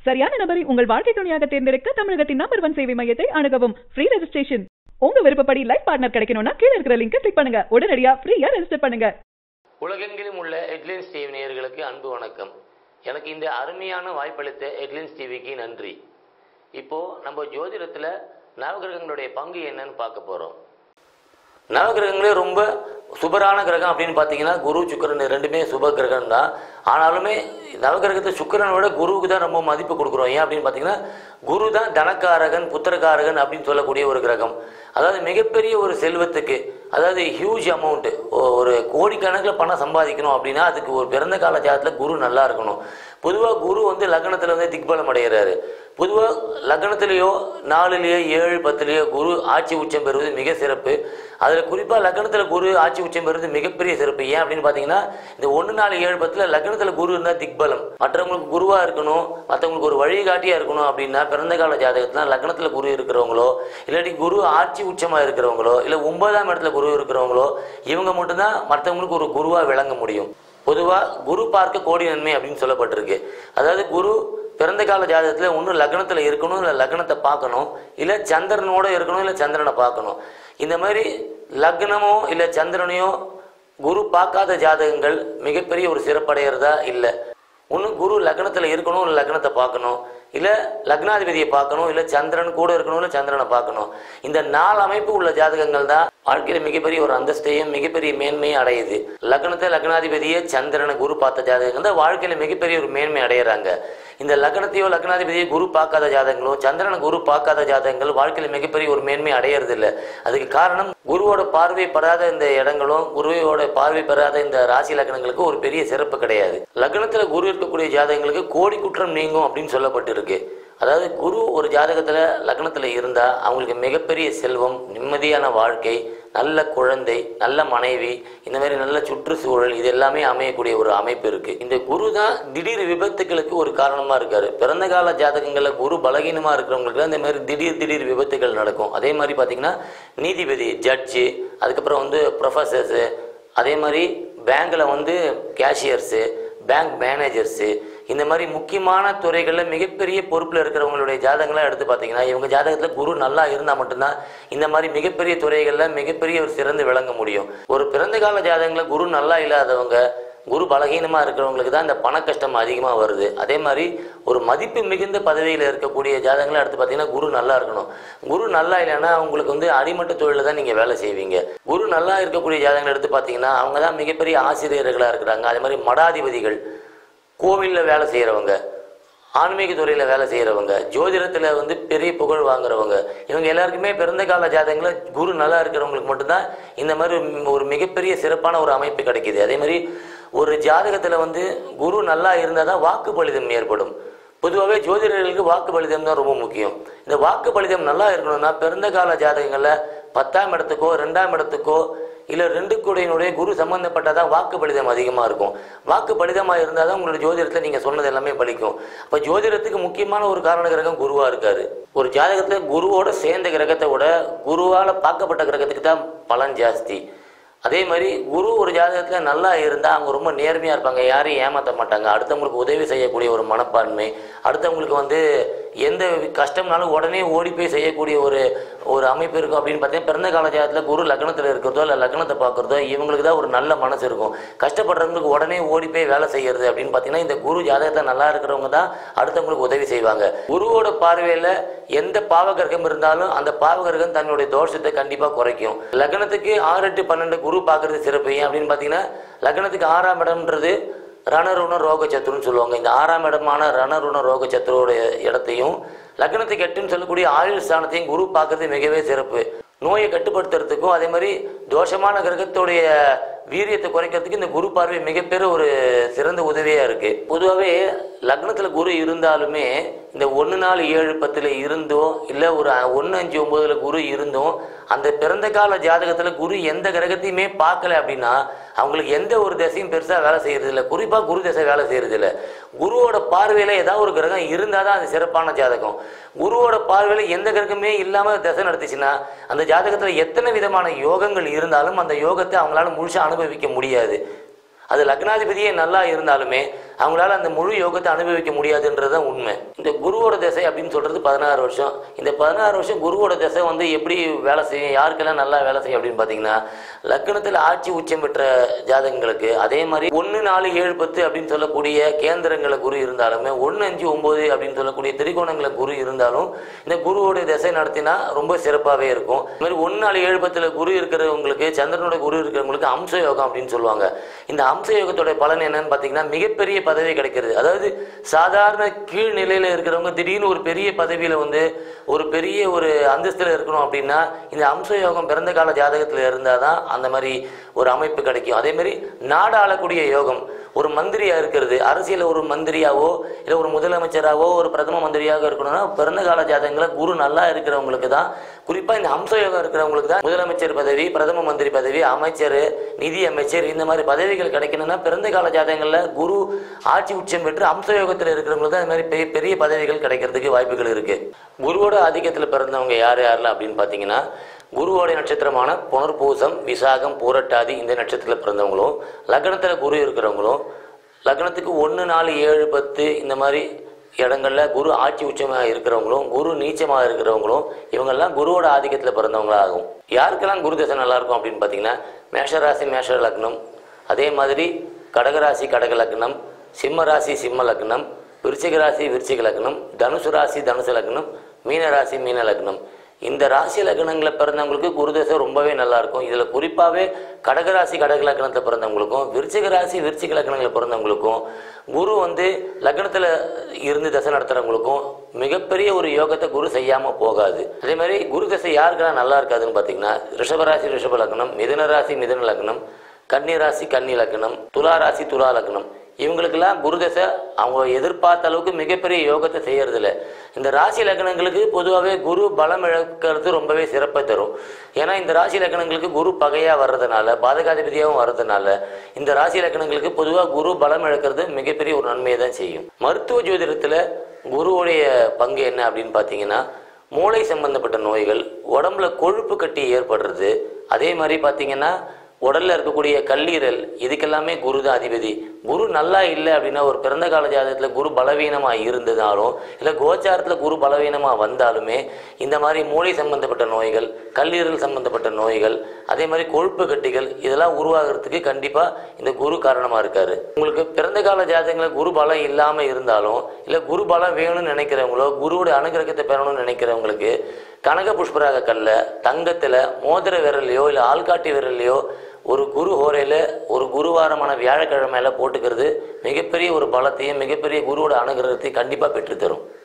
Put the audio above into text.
சரியான நபரை உங்கள் வாழ்க்கை துணையாக தேர்ந்தெடுக்க தமிழகத்தின் நம்பர் ஒன் சேவை மையத்தை அணுகவும் ஃப்ரீ ரெஜிஸ்ட்ரேஷன் உங்க விருப்பப்படி லைஃப் பார்ட்னர் கிடைக்கணும்னா கீழ இருக்கிற லிங்கை கிளிக் பண்ணுங்க உடனடியா ஃப்ரீயா ரெஜிஸ்டர் பண்ணுங்க உலகெங்கிலும் உள்ள ஹெட்லைன்ஸ் டிவி நேயர்களுக்கு அன்பு வணக்கம் எனக்கு இந்த அருமையான வாய்ப்பளித்த ஹெட்லைன்ஸ் டிவிக்கு நன்றி இப்போ நம்ம ஜோதிடத்தில் நவகிரகங்களுடைய பங்கு என்னன்னு பார்க்க போகிறோம் நவகிரகங்களே ரொம்ப சுபரான கிரகம் அப்படின்னு பார்த்தீங்கன்னா குரு சுக்கிரன் ரெண்டுமே சுப கிரகம் தான் ஆனாலுமே நவகிரகத்தை சுக்கிரனை விட குருவுக்கு தான் ரொம்ப மதிப்பு கொடுக்குறோம் ஏன் அப்படின்னு பார்த்தீங்கன்னா குரு தான் தனக்காரகன் புத்திரக்காரகன் அப்படின்னு சொல்லக்கூடிய ஒரு கிரகம் அதாவது மிகப்பெரிய ஒரு செல்வத்துக்கு அதாவது ஹியூஜ் அமௌண்ட்டு ஒரு கோடிக்கணக்கில் பணம் சம்பாதிக்கணும் அப்படின்னா அதுக்கு ஒரு பிறந்த கால ஜாதத்தில் குரு நல்லா இருக்கணும் பொதுவாக குரு வந்து லக்னத்தில் வந்து திக்பலம் அடைகிறாரு பொதுவாக லக்னத்திலேயோ நாலுலேயோ ஏழு பத்துலேயோ குரு ஆட்சி உச்சம் பெறுவது மிக சிறப்பு அதில் குறிப்பாக லக்னத்தில் குரு ஆட்சி உச்சம் பெறுவது மிகப்பெரிய சிறப்பு ஏன் அப்படின்னு பார்த்தீங்கன்னா இந்த ஒன்று நாலு ஏழு பத்தில் லக்னத்தில் குரு இருந்தால் திக்பலம் மற்றவங்களுக்கு குருவாக இருக்கணும் மற்றவங்களுக்கு ஒரு வழிகாட்டியாக இருக்கணும் அப்படின்னா பிறந்த கால ஜாதகத்தில் லக்னத்தில் குரு இருக்கிறவங்களோ இல்லாட்டி குரு ஆட்சி உச்சமாக இருக்கிறவங்களோ இல்லை ஒன்பதாம் இடத்துல குரு இருக்கிறவங்களோ இவங்க மட்டும்தான் மற்றவங்களுக்கு ஒரு குருவாக விளங்க முடியும் பொதுவாக குரு பார்க்க கோடி நன்மை அப்படின்னு சொல்லப்பட்டிருக்கு அதாவது குரு பிறந்த கால ஜாதகத்தில் ஒன்று லக்னத்தில் இருக்கணும் இல்லை லக்னத்தை பார்க்கணும் இல்லை சந்திரனோட இருக்கணும் இல்லை சந்திரனை பார்க்கணும் இந்த மாதிரி லக்னமோ இல்லை சந்திரனையோ குரு பார்க்காத ஜாதகங்கள் மிகப்பெரிய ஒரு சிறப்படைகிறதா இல்லை ஒன்று குரு லக்னத்தில் இருக்கணும் இல்லை லக்னத்தை பார்க்கணும் இல்லை லக்னாதிபதியை பார்க்கணும் இல்லை சந்திரன் கூட இருக்கணும் இல்லை சந்திரனை பார்க்கணும் இந்த நாலு அமைப்பு உள்ள ஜாதகங்கள் தான் வாழ்க்கையில் மிகப்பெரிய ஒரு அந்தஸ்தையும் மிகப்பெரிய மேன்மையும் அடையுது லக்னத்தை லக்னாதிபதியை சந்திரனை குரு பார்த்த ஜாதகங்கள் தான் வாழ்க்கையில் மிகப்பெரிய ஒரு மேன்மை அடையிறாங்க இந்த லக்னத்தையோ லக்னாதிபதியோ குரு பார்க்காத ஜாதகங்களும் சந்திரனை குரு பார்க்காத ஜாதகங்கள் வாழ்க்கையில் மிகப்பெரிய ஒரு மேன்மை அடையிறது இல்லை அதுக்கு காரணம் குருவோட பார்வை பெறாத இந்த இடங்களும் குருவோட பார்வை பெறாத இந்த ராசி லக்னங்களுக்கு ஒரு பெரிய சிறப்பு கிடையாது லக்னத்தில் குரு இருக்கக்கூடிய ஜாதகங்களுக்கு கோடி குற்றம் நீங்கும் அப்படின்னு சொல்லப்பட்டிருக்கு அதாவது குரு ஒரு ஜாதகத்தில் லக்னத்தில் இருந்தால் அவங்களுக்கு மிகப்பெரிய செல்வம் நிம்மதியான வாழ்க்கை நல்ல குழந்தை நல்ல மனைவி இந்த மாதிரி நல்ல சுற்றுச்சூழல் இது எல்லாமே அமையக்கூடிய ஒரு அமைப்பு இருக்குது இந்த குரு தான் திடீர் விபத்துகளுக்கு ஒரு காரணமாக இருக்காரு பிறந்த கால ஜாதகங்களில் குரு பலகீனமாக இருக்கிறவங்களுக்கு இந்த மாதிரி திடீர் திடீர் விபத்துகள் நடக்கும் அதே மாதிரி பார்த்தீங்கன்னா நீதிபதி ஜட்ஜு அதுக்கப்புறம் வந்து ப்ரொஃபஸர்ஸு அதே மாதிரி பேங்க்கில் வந்து கேஷியர்ஸு பேங்க் மேனேஜர்ஸு இந்த மாதிரி முக்கியமான துறைகளில் மிகப்பெரிய பொறுப்பில் இருக்கிறவங்களுடைய ஜாதகங்களை எடுத்து பார்த்தீங்கன்னா இவங்க ஜாதகத்தில் குரு நல்லா இருந்தால் மட்டும்தான் இந்த மாதிரி மிகப்பெரிய துறைகளில் மிகப்பெரிய ஒரு சிறந்து விளங்க முடியும் ஒரு பிறந்த கால ஜாதகங்களில் குரு நல்லா இல்லாதவங்க குரு பலகீனமாக இருக்கிறவங்களுக்கு தான் இந்த பண கஷ்டம் அதிகமாக வருது அதே மாதிரி ஒரு மதிப்பு மிகுந்த பதவியில் இருக்கக்கூடிய ஜாதகங்களை எடுத்து பார்த்தீங்கன்னா குரு நல்லா இருக்கணும் குரு நல்லா இல்லைன்னா உங்களுக்கு வந்து அடிமட்ட தொழிலில் தான் நீங்கள் வேலை செய்வீங்க குரு நல்லா இருக்கக்கூடிய ஜாதகங்களை எடுத்து பார்த்தீங்கன்னா அவங்க தான் மிகப்பெரிய ஆசிரியர்களாக இருக்கிறாங்க அதே மாதிரி மடாதிபதிகள் கோவிலில் வேலை செய்கிறவங்க ஆன்மீக துறையில் வேலை செய்கிறவங்க ஜோதிடத்தில் வந்து பெரிய புகழ் வாங்குறவங்க இவங்க எல்லாருக்குமே பிறந்த கால ஜாதகங்களில் குரு நல்லா இருக்கிறவங்களுக்கு மட்டும்தான் இந்த மாதிரி ஒரு மிகப்பெரிய சிறப்பான ஒரு அமைப்பு கிடைக்கிது அதே மாதிரி ஒரு ஜாதகத்தில் வந்து குரு நல்லா இருந்தால் தான் வாக்கு பலிதம் ஏற்படும் பொதுவாகவே ஜோதிடர்களுக்கு வாக்கு பலிதம் தான் ரொம்ப முக்கியம் இந்த வாக்கு பலிதம் நல்லா இருக்கணும்னா பிறந்த கால ஜாதகங்களில் பத்தாம் இடத்துக்கோ ரெண்டாம் இடத்துக்கோ இல்லை ரெண்டு கூடையினுடைய குரு சம்பந்தப்பட்டதான் வாக்கு பலிதம் அதிகமாக இருக்கும் வாக்கு பலிதமாக இருந்தால் தான் உங்களுடைய ஜோதிடத்தில் நீங்கள் சொன்னது எல்லாமே பலிக்கும் அப்போ ஜோதிடத்துக்கு முக்கியமான ஒரு காரண கிரகம் குருவாக இருக்காரு ஒரு ஜாதகத்தில் குருவோட சேர்ந்த கிரகத்தை விட குருவால் பார்க்கப்பட்ட கிரகத்துக்கு தான் பலன் ஜாஸ்தி அதே மாதிரி குரு ஒரு ஜாதகத்தில் நல்லா இருந்தால் அவங்க ரொம்ப நேர்மையாக இருப்பாங்க யாரையும் ஏமாற்ற மாட்டாங்க அடுத்தவங்களுக்கு உதவி செய்யக்கூடிய ஒரு மனப்பான்மை அடுத்தவங்களுக்கு வந்து எந்த கஷ்டம்னாலும் உடனே ஓடி போய் செய்யக்கூடிய ஒரு ஒரு அமைப்பு இருக்கும் அப்படின்னு பார்த்தீங்கன்னா பிறந்த கால ஜாதகத்தில் குரு லக்னத்தில் இருக்கிறதோ இல்லை லக்னத்தை பார்க்குறதோ இவங்களுக்கு தான் ஒரு நல்ல மனசு இருக்கும் கஷ்டப்படுறவங்களுக்கு உடனே ஓடி போய் வேலை செய்யறது அப்படின்னு பார்த்தீங்கன்னா இந்த குரு ஜாதகத்தை நல்லா இருக்கிறவங்க தான் அடுத்தவங்களுக்கு உதவி செய்வாங்க குருவோட பார்வையில் எந்த பாவகிரகம் இருந்தாலும் அந்த பாவகிரகம் தன்னுடைய தோஷத்தை கண்டிப்பாக குறைக்கும் லக்னத்துக்கு ஆறு எட்டு பன்னெண்டு குரு பார்க்கறது சிறப்பு ஏன் அப்படின்னு பார்த்தீங்கன்னா லக்னத்துக்கு ஆறாம் இடம்ன்றது ரணருண ரோக சத்துருன்னு சொல்லுவாங்க இந்த ஆறாம் இடமான ரணருண ரோக சத்துருவோட இடத்தையும் லக்னத்துக்கு எட்டுன்னு சொல்லக்கூடிய ஆயுள் ஸ்தானத்தையும் குரு பார்க்கறது மிகவே சிறப்பு நோயை கட்டுப்படுத்துறதுக்கும் அதே மாதிரி தோஷமான கிரகத்துடைய வீரியத்தை குறைக்கிறதுக்கு இந்த குரு பார்வை மிகப்பெரிய ஒரு சிறந்த உதவியாக இருக்குது பொதுவாகவே லக்னத்தில் குரு இருந்தாலுமே இந்த ஒன்று நாலு ஏழு பத்தில் இருந்தோ இல்லை ஒரு ஒன்று அஞ்சு ஒம்போதில் குரு இருந்தும் அந்த பிறந்த கால ஜாதகத்தில் குரு எந்த கிரகத்தையுமே பார்க்கல அப்படின்னா அவங்களுக்கு எந்த ஒரு திசையும் பெருசாக வேலை செய்யறது இல்லை குறிப்பாக குரு திசை வேலை செய்யறது இல்லை குருவோட பார்வையில் ஏதாவது ஒரு கிரகம் இருந்தால் தான் அது சிறப்பான ஜாதகம் குருவோட பார்வையில் எந்த கிரகமே இல்லாமல் திசை நடத்துச்சுன்னா அந்த ஜாதகத்தில் எத்தனை விதமான யோகங்கள் இருந்தாலும் அந்த யோகத்தை அவங்களால முழுசாக அனுபவிக்க முடியாது அது லக்னாதிபதியே நல்லா இருந்தாலுமே அவங்களால அந்த முழு யோகத்தை அனுபவிக்க முடியாதுன்றது தான் உண்மை இந்த குருவோட திசை அப்படின்னு சொல்கிறது பதினாறு வருஷம் இந்த பதினாறு வருஷம் குருவோட திசை வந்து எப்படி வேலை செய்யும் யாருக்கெல்லாம் நல்லா வேலை செய்யும் அப்படின்னு பார்த்தீங்கன்னா லக்னத்தில் ஆட்சி உச்சம் பெற்ற ஜாதகங்களுக்கு அதே மாதிரி ஒன்று நாலு ஏழு பத்து அப்படின்னு சொல்லக்கூடிய கேந்திரங்கள குரு இருந்தாலுமே ஒன்று அஞ்சு ஒம்பது அப்படின்னு சொல்லக்கூடிய திரிகோணங்கள குரு இருந்தாலும் இந்த குருவோட திசை நடத்தினா ரொம்ப சிறப்பாகவே இருக்கும் இது மாதிரி ஒன்று நாலு ஏழு பத்தில் குரு இருக்கிறவங்களுக்கு சந்திரனோட குரு இருக்கிறவங்களுக்கு அம்ச யோகம் அப்படின்னு சொல்லுவாங்க இந்த அம்ச யோகத்தோட பலன் என்னன்னு பார்த்தீங்கன்னா மிகப்பெரிய பதவி கிடைக்கிறது அதாவது சாதாரண கீழ் நிலையில் இருக்கிறவங்க திடீர்னு ஒரு பெரிய பதவியில் வந்து ஒரு பெரிய ஒரு அந்தஸ்தில் இருக்கணும் அப்படின்னா இந்த அம்ச யோகம் பிறந்த கால ஜாதகத்தில் இருந்தால் தான் அந்த மாதிரி ஒரு அமைப்பு கிடைக்கும் அதே மாதிரி நாடு ஆளக்கூடிய யோகம் ஒரு மந்திரியா இருக்கிறது அரசியல் ஒரு மந்திரியாவோ இல்லை ஒரு முதலமைச்சராவோ ஒரு பிரதம மந்திரியாக இருக்கணும்னா பிறந்த கால ஜாதகங்கள குரு நல்லா இருக்கிறவங்களுக்கு தான் குறிப்பாக இந்த அம்ச யோகம் இருக்கிறவங்களுக்கு தான் முதலமைச்சர் பதவி பிரதம மந்திரி பதவி அமைச்சர் நிதி அமைச்சர் இந்த மாதிரி பதவிகள் கிடைக்கணும்னா பிறந்த கால ஜாதகங்களில் குரு ஆட்சி உச்சம் பெற்று அம்ச யோகத்தில் இருக்கிறவங்களுக்கு தான் இந்த மாதிரி பெரிய பெரிய பதவிகள் கிடைக்கிறதுக்கு வாய்ப்புகள் இருக்கு குருவோட ஆதிக்கத்தில் பிறந்தவங்க யார் யாரெல்லாம் அப்படின்னு பார்த்தீங்கன்னா குருவோடைய நட்சத்திரமான புனர்பூசம் விசாகம் பூரட்டாதி இந்த நட்சத்திரத்தில் பிறந்தவங்களும் லக்னத்தில் குரு இருக்கிறவங்களும் லக்னத்துக்கு ஒன்று நாலு ஏழு பத்து இந்த மாதிரி இடங்கள்ல குரு ஆட்சி உச்சமாக இருக்கிறவங்களும் குரு நீச்சமாக இருக்கிறவங்களும் இவங்கெல்லாம் குருவோட ஆதிக்கத்தில் பிறந்தவங்களா ஆகும் யாருக்கெல்லாம் குரு தசை நல்லா இருக்கும் அப்படின்னு பார்த்தீங்கன்னா மேஷராசி மேஷ லக்னம் அதே மாதிரி கடகராசி கடக லக்னம் சிம்ம ராசி சிம்ம லக்னம் விருச்சிக ராசி விருச்சிக லக்னம் தனுசு ராசி தனுசு லக்னம் மீன ராசி மீன லக்னம் இந்த ராசி லக்னங்களில் பிறந்தவங்களுக்கு குருதசை ரொம்பவே நல்லா இருக்கும் இதில் குறிப்பாகவே கடகராசி கடக லக்னத்தில் பிறந்தவங்களுக்கும் விருச்சிக ராசி விருச்சிக லக்னங்களில் பிறந்தவங்களுக்கும் குரு வந்து லக்னத்தில் இருந்து தசை நடத்துகிறவங்களுக்கும் மிகப்பெரிய ஒரு யோகத்தை குரு செய்யாமல் போகாது அதே மாதிரி குரு தசை யாருக்கெல்லாம் நல்லா இருக்காதுன்னு பார்த்தீங்கன்னா ரிஷபராசி ரிஷப லக்னம் மிதுன ராசி மிதுன லக்னம் கன்னி ராசி கன்னி லக்னம் துலா ராசி துலா லக்னம் இவங்களுக்கெல்லாம் குருதசை அவங்க எதிர்பார்த்த அளவுக்கு மிகப்பெரிய யோகத்தை செய்யறதில்ல இந்த ராசி லக்னங்களுக்கு பொதுவாகவே குரு பலம் இழக்கிறது ரொம்பவே சிறப்பை தரும் ஏன்னா இந்த ராசி லக்னங்களுக்கு குரு பகையாக வர்றதுனால பாதகாதிபதியாகவும் வர்றதுனால இந்த ராசி லக்னங்களுக்கு பொதுவாக குரு பலம் இழக்கிறது மிகப்பெரிய ஒரு நன்மையை தான் செய்யும் மருத்துவ ஜோதிடத்தில் குருவுடைய பங்கு என்ன அப்படின்னு பார்த்தீங்கன்னா மூளை சம்பந்தப்பட்ட நோய்கள் உடம்புல கொழுப்பு கட்டி ஏற்படுறது அதே மாதிரி பார்த்தீங்கன்னா உடல்ல இருக்கக்கூடிய கல்லீரல் இதுக்கெல்லாமே குரு தான் அதிபதி குரு நல்லா இல்லை அப்படின்னா ஒரு பிறந்த கால ஜாதகத்துல குரு பலவீனமா இருந்ததாலும் இல்லை கோச்சாரத்துல குரு பலவீனமா வந்தாலுமே இந்த மாதிரி மூளை சம்பந்தப்பட்ட நோய்கள் கல்லீரல் சம்பந்தப்பட்ட நோய்கள் அதே மாதிரி கொழுப்பு கட்டிகள் இதெல்லாம் உருவாகிறதுக்கு கண்டிப்பா இந்த குரு காரணமா இருக்காரு உங்களுக்கு பிறந்த கால ஜாதகங்கள குரு பலம் இல்லாம இருந்தாலும் இல்லை குரு பலம் வேணும்னு நினைக்கிறவங்களோ குருவோட அனுகிரகத்தை பெறணும்னு நினைக்கிறவங்களுக்கு கனக புஷ்பராக கல்ல தங்கத்துல மோதிர விரல்லையோ இல்லை ஆள்காட்டி விரல்லையோ ஒரு குரு ஹோரையில் ஒரு குருவாரமான வியாழக்கிழமையில போட்டுக்கிறது மிகப்பெரிய ஒரு பலத்தையும் மிகப்பெரிய குருவோட அனுகிரகத்தையும் கண்டிப்பாக பெற்றுத்தரும்